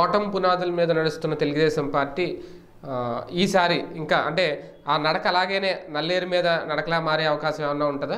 ఓటం పునాదుల మీద నడుస్తున్న తెలుగుదేశం పార్టీ ఆ, ఈసారి ఇంకా అంటే ఆ నడక అలాగేనే నల్లేరు మీద నడకలా మారే అవకాశం ఏమన్నా ఉంటుందా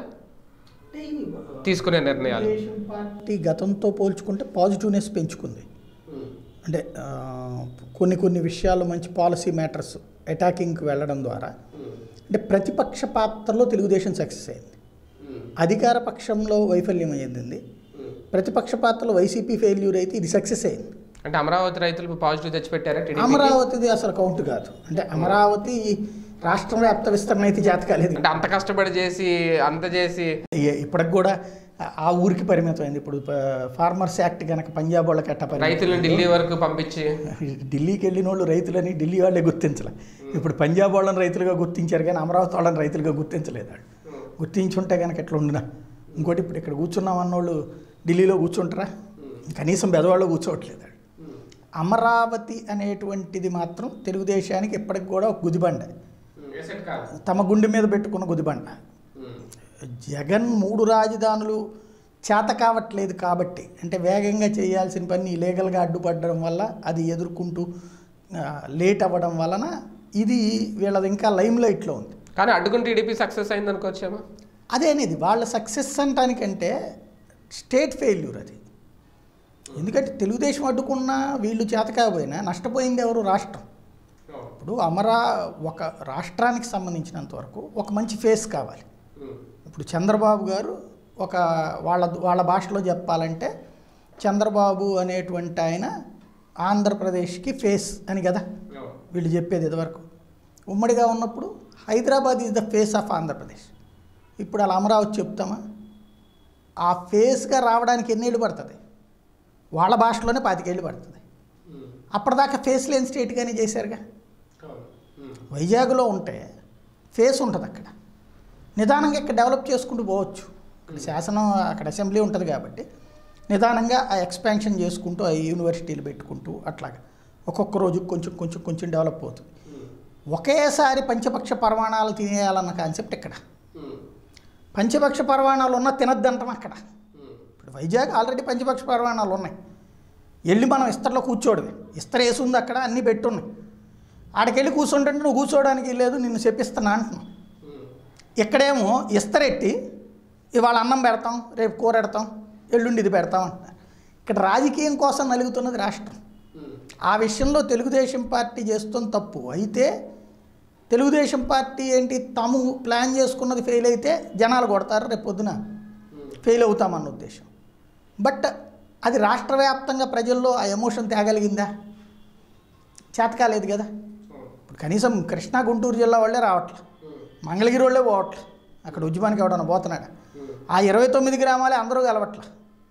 తీసుకునే నిర్ణయాలు తెలుగుదేశం పార్టీ గతంతో పోల్చుకుంటే పాజిటివ్నెస్ పెంచుకుంది అంటే ఆ, కొన్ని కొన్ని విషయాలు మంచి పాలసీ మ్యాటర్స్ అటాకింగ్కి వెళ్ళడం ద్వారా అంటే ప్రతిపక్ష పాత్రలో తెలుగుదేశం సక్సెస్ అయింది అధికార పక్షంలో వైఫల్యం అయ్యింది ప్రతిపక్ష పాత్రలో వైసీపీ ఫెయిల్యూర్ అయితే ఇది సక్సెస్ అయింది అంటే అమరావతి రైతులకు పాజిటివ్ తెచ్చిపెట్టారా టీడీపీ అమరావతిది అసలు కౌంట్ కాదు అంటే అమరావతి రాష్ట్రం వ్యాప్త విస్తరణ అయితే జాత కాలేదు అంటే అంత కష్టపడి చేసి అంత చేసి ఏ- ఇప్పటికి కూడా ఆ ఊరికి పరిమితమైంది ఇప్పుడు ఫార్మర్స్ యాక్ట్ కనుక పంజాబ్ వాళ్ళకి ఎట్ట పరిమితం రైతులను ఢిల్లీ వరకు పంపించి ఢిల్లీకి వెళ్ళిన వాళ్ళు రైతులని ఢిల్లీ వాళ్ళే గుర్తించలే ఇప్పుడు పంజాబ్ వాళ్ళని రైతులుగా గుర్తించారు కానీ అమరావతి వాళ్ళని రైతులుగా గుర్తించలేదు వాళ్ళు గుర్తించుంటే కనుక ఎట్లా ఉండినా ఇంకోటి ఇప్పుడు ఇక్కడ కూర్చున్నాం అన్నోళ్ళు ఢిల్లీలో కూర్చుంటారా కనీసం బెదవాళ్ళు కూర్చోవట్లేదు వాళ్ళు అమరావతి అనేటువంటిది మాత్రం తెలుగుదేశానికి ఇప్పటికి కూడా ఒక గుదిబండ తమ గుండె మీద పెట్టుకున్న గుదిబండ జగన్ మూడు రాజధానులు చేత కావట్లేదు కాబట్టి అంటే వేగంగా చేయాల్సిన పని ఇలీగల్గా అడ్డుపడడం వల్ల అది ఎదుర్కొంటూ ఆ, లేట్ అవ్వడం వలన ఇది వీళ్ళది ఇంకా లైమ్ లైట్లో ఉంది కానీ అడ్డుకుని టీడీపీ సక్సెస్ అయింది అనుకోవచ్చేమో అదే అనేది వాళ్ళ సక్సెస్ అంటానికంటే స్టేట్ ఫెయిల్యూర్ అది ఎందుకంటే తెలుగుదేశం అడ్డుకున్నా వీళ్ళు చేత కాకపోయినా నష్టపోయింది ఎవరు రాష్ట్రం ఇప్పుడు అమరా ఒక రాష్ట్రానికి సంబంధించినంత వరకు ఒక మంచి ఫేస్ కావాలి ఇప్పుడు చంద్రబాబు గారు ఒక వాళ్ళ వాళ్ళ భాషలో చెప్పాలంటే చంద్రబాబు అనేటువంటి ఆయన ఆంధ్రప్రదేశ్కి ఫేస్ అని కదా వీళ్ళు చెప్పేది ఇదివరకు ఉమ్మడిగా ఉన్నప్పుడు Hyderabad is the face of Andhra Pradesh ఇప్పుడు అలా అమరావతి చెప్తామా ఆ ఫేస్గా రావడానికి ఎన్నేళ్ళు పడుతుంది వాళ్ళ భాషలోనే పాతికేళ్ళు పడుతుంది అప్పటిదాకా ఫేస్ లేని స్టేట్గానే చేశారుగా వైజాగ్లో ఉంటే ఫేస్ ఉంటుంది అక్కడ నిదానంగా ఇక్కడ డెవలప్ చేసుకుంటూ పోవచ్చు ఇక్కడ శాసనం అక్కడ అసెంబ్లీ ఉంటుంది కాబట్టి నిదానంగా ఆ ఎక్స్పాన్షన్ చేసుకుంటూ ఆ యూనివర్సిటీలు పెట్టుకుంటూ అట్లాగా ఒక్కొక్క రోజు కొంచెం కొంచెం కొంచెం డెవలప్ అవుతుంది ఒకేసారి పంచపక్ష పరమాణాలు తినేయాలన్న కాన్సెప్ట్ ఇక్కడ పంచపక్ష పరమాణాలు ఉన్నా తినద్దంటాం అక్కడ ఇప్పుడు వైజాగ్ ఆల్రెడీ పంచపక్ష పరమాణాలు ఉన్నాయి వెళ్ళి మనం ఇస్తర్లో కూర్చోడమే ఇస్తర వేసి ఉంది అక్కడ అన్నీ పెట్టున్నాయి ఆడికెళ్ళి కూర్చుంటుంటే నువ్వు కూర్చోవడానికి లేదు నిన్ను చెప్పిస్తున్నా అంటున్నావు ఇక్కడేమో ఇస్తరెట్టి ఇవాళ అన్నం పెడతాం రేపు కూర పెడతాం ఎల్లుండి ఇది పెడతాం అంటున్నారు ఇక్కడ రాజకీయం కోసం నలుగుతున్నది రాష్ట్రం ఆ విషయంలో తెలుగుదేశం పార్టీ చేస్తున్న తప్పు అయితే తెలుగుదేశం పార్టీ ఏంటి తాము ప్లాన్ చేసుకున్నది ఫెయిల్ అయితే జనాలు కొడతారు రేపు పొద్దున ఫెయిల్ అవుతామన్న ఉద్దేశం బట్ అది రాష్ట్ర వ్యాప్తంగా ప్రజల్లో ఆ ఎమోషన్ తేగలిగిందా చేతకాలేదు కదా ఇప్పుడు కనీసం కృష్ణా గుంటూరు జిల్లా వాళ్ళే రావట్లే మంగళగిరి వాళ్ళే పోవట్లే అక్కడ ఉద్యమానికి ఎవడన్నా పోతున్నాడు ఆ ఇరవై తొమ్మిది గ్రామాలే అందరూ కలవట్లే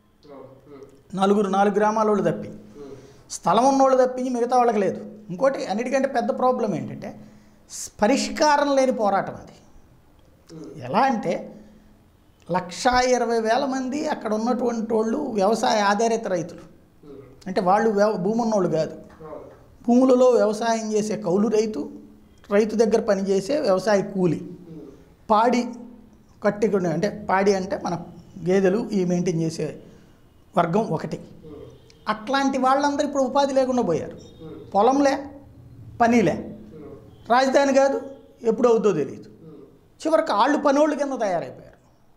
నలుగురు నాలుగు గ్రామాల వాళ్ళు తప్పి స్థలం ఉన్నోళ్ళు తప్పించి మిగతా వాళ్ళకి లేదు ఇంకోటి అన్నిటికంటే పెద్ద ప్రాబ్లం ఏంటంటే స్- పరిష్కారం లేని పోరాటం అది ఎలా అంటే లక్షా ఇరవై వేల మంది అక్కడ ఉన్నటువంటి వాళ్ళు వ్యవసాయ ఆధారిత రైతులు అంటే వాళ్ళు వ్యవ భూమి ఉన్నోళ్ళు కాదు భూములలో వ్యవసాయం చేసే కౌలు రైతు రైతు దగ్గర పనిచేసే వ్యవసాయ కూలి పాడి కట్టుకుని అంటే పాడి అంటే మన గేదెలు ఈ మెయింటైన్ చేసే వర్గం ఒకటి అట్లాంటి వాళ్ళందరూ ఇప్పుడు ఉపాధి లేకుండా పోయారు పొలంలే పనిలే రాజధాని కాదు ఎప్పుడు అవుతుందో తెలియదు చివరికి ఆళ్ళు పనోళ్ళు కింద తయారైపోయారు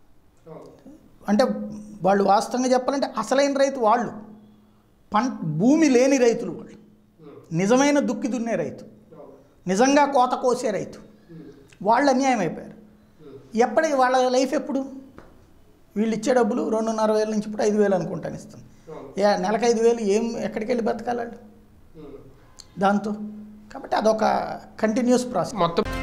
అంటే వాళ్ళు వాస్తవంగా చెప్పాలంటే అసలైన రైతు వాళ్ళు పంట భూమి లేని రైతులు వాళ్ళు నిజమైన దుక్కి దున్నే రైతు నిజంగా కోత కోసే రైతు వాళ్ళు అన్యాయం అయిపోయారు ఎప్పటికి వాళ్ళ లైఫ్ ఎప్పుడు వీళ్ళు ఇచ్చే డబ్బులు రెండున్నర వేల నుంచి ఇప్పుడు ఐదు వేలు అనుకుంటాను ఇస్తుంది యా నెలకు ఐదు వేలు ఏం ఎక్కడికి వెళ్ళి బతకాలి వాళ్ళు దాంతో కాబట్టి అదొక కంటిన్యూస్ ప్రాసెస్ మొత్తం